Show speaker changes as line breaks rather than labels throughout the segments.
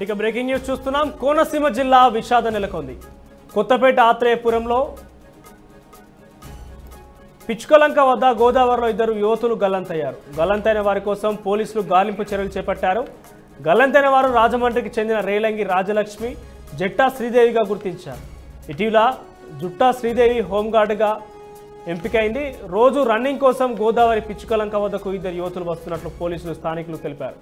right ఇక breaking news చూస్తున్నాం కోనసీమ జిల్లా విషాదం నెలకొంది కొత్తపేట ఆత్రేయపురంలో పిచ్చుకలంక వద్ద గోదావరిలో ఇద్దరు యువతులు గల్లంతయ్యారు గల్లంతైన వారి కోసం పోలీసులు గాలింపు చర్యలు చేపట్టారు గల్లంతైన వారు రాజమండ్రికి చెందిన రేలంగి రాజలక్ష్మి జట్టా శ్రీదేవిగా గుర్తించారు ఇటీవల జుట్టా శ్రీదేవి హోంగార్డుగా ఎంపికైంది రోజు రన్నింగ్ కోసం గోదావరి పిచ్చుకలంక వద్దకు ఇద్దరు యువతులు వస్తున్నట్లు పోలీసులు స్థానికులు తెలిపారు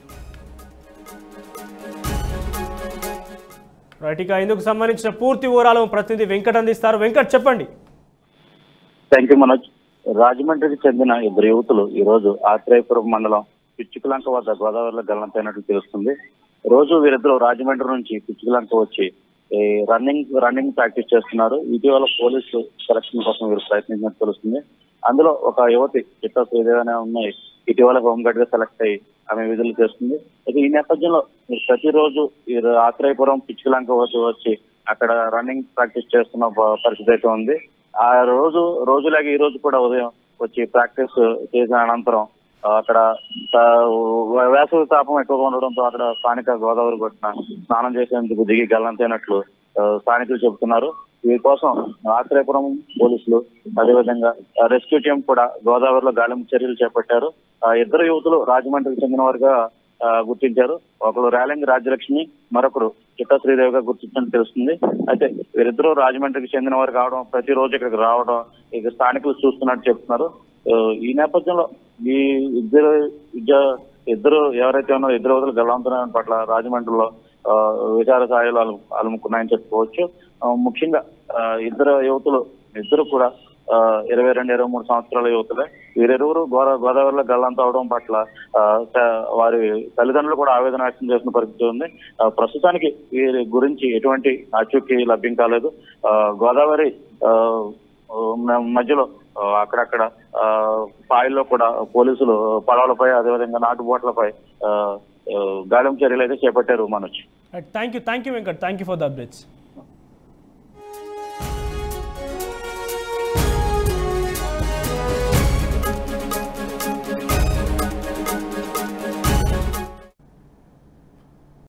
రైట్ ఇక ఇందుకు సంబంధించిన పూర్తి వివరాలు ప్రతినిధి వెంకట్ అందిస్తారు వెంకట్ చెప్పండి
థ్యాంక్ యూ మనోజ్ రాజమండ్రికి చెందిన ఇద్దరు యువతులు ఈ రోజు ఆత్రేయపురం మండలం పిచ్చుకలంక వద్ద గోదావరిలో గల్లంతైనట్లు తెలుస్తుంది రోజు వీరిద్దరు రాజమండ్రి నుంచి పిచ్చుకలంక వచ్చి ఈ రన్నింగ్ రన్నింగ్ ప్రాక్టీస్ చేస్తున్నారు ఇటీవల పోలీసు సెలక్షన్ కోసం వీరు ప్రయత్నించినట్టు తెలుస్తుంది అందులో ఒక యువతి చిత్త శ్రీదేవి అనే ఉన్నాయి ఇటీవల హోంగార్డ్ గా సెలెక్ట్ అయ్యి ఆమె విధులు చేస్తుంది అయితే ఈ నేపథ్యంలో మీరు ప్రతిరోజు ఈ ఆత్రేయపురం పిచ్చుకలంక వచ్చి వచ్చి అక్కడ రన్నింగ్ ప్రాక్టీస్ చేస్తున్న ప- పరిస్థితి అయితే ఉంది ఆ రోజు రోజులాగే ఈ రోజు కూడా ఉదయం వచ్చి ప్రాక్టీస్ చేసిన అనంతరం ఆ, అక్కడ ఆ, వేసవి తాపం ఎక్కువగా ఉండడంతో అక్కడ స్థానిక గోదావరి కొట్టిన స్నానం చేసేందుకు దిగి గల్లంతైనట్లు ఆ, స్థానికులు చెబుతున్నారు వీరి కోసం ఆత్రేయపురం పోలీసులు అదేవిధంగా రెస్క్యూ టీం కూడా గోదావరిలో గాలింపు చర్యలు చేపట్టారు ఆ, ఇద్దరు యువతులు రాజమండ్రికి చెందిన వారుగా ఆ, గుర్తించారు ఒకరు రేలంగి రాజ్యలక్ష్మి మరొకరు చిట్ట శ్రీదేవిగా గుర్తించినట్టు తెలుస్తుంది అయితే వీరిద్దరూ రాజమండ్రికి చెందిన వారు కావడం ప్రతిరోజు ఇక్కడికి రావడం ఇక స్థానికులు చూస్తున్నట్టు చెప్తున్నారు ఆ, ఈ నేపథ్యంలో ఈ ఇద్దరు విద్య ఇద్దరు ఎవరైతే ఉన్నారో ఇద్దరు వదులు గల్లంతున్న పట్ల రాజమండ్రిలో ఆ, విచార స్థాయిలో అలు అలుముకున్నాయని చెప్పుకోవచ్చు ఆ, ముఖ్యంగా ఆ, ఇద్దరు యువతులు ఇద్దరు కూడా ఆ, ఇరవై రెండు ఇరవై మూడు సంవత్సరాల యువతులే వీరిరువురు గోదా గోదావరిలో గల్లంత అవడం పట్ల ఆ, చ- వారి తల్లిదండ్రులు కూడా ఆవేదన వ్యక్తం చేసిన పరిస్థితి ఉంది ఆ, ప్రస్తుతానికి వీరి గురించి ఎటువంటి ఆచూకీ లభ్యం కాలేదు ఆ, గోదావరి ఆ, మ- మధ్యలో ఆ, అక్కడక్కడ ఆ, పాయల్లో కూడా పోలీసులు పడవలపై అదేవిధంగా నాటు బోట్లపై ఆ, ఆ, గాలింపు చర్యలు అయితే చేపట్టారు Manoj
thank you thank you Venkat thank you for the updates